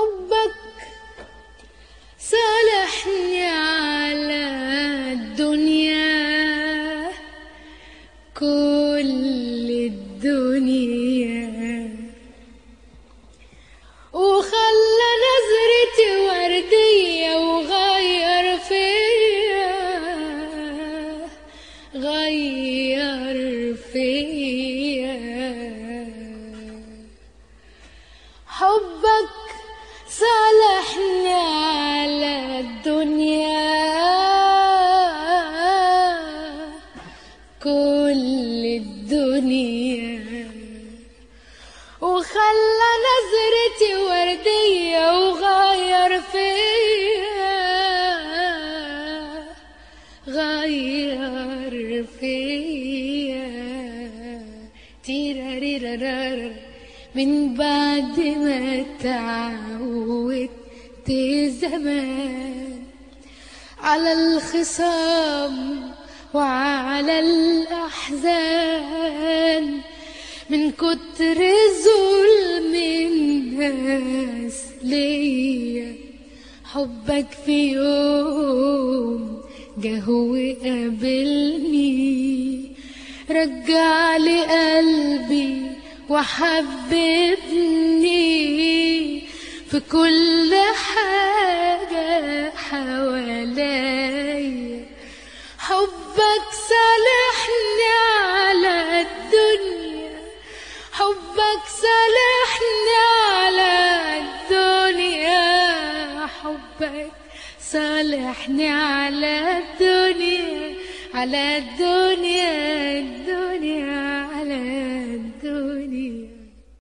حبك صالحني على الدنيا كل الدنيا وخلى نظرتي وردية وغير فيا غير فيا حبك صالحني على الدنيا كل الدنيا وخلى نظرتي وردية وغير فيا غير فيا تيراريرارار من بعد ما تعودت زمان على الخصام وعلى الأحزان من كتر ظلم الناس ليا حبك في يوم جه وقابلني رجع لي قلبي وحببني في كل حاجة حواليا حبك صالحني على الدنيا حبك صالحني على الدنيا حبك صالحني على الدنيا على الدنيا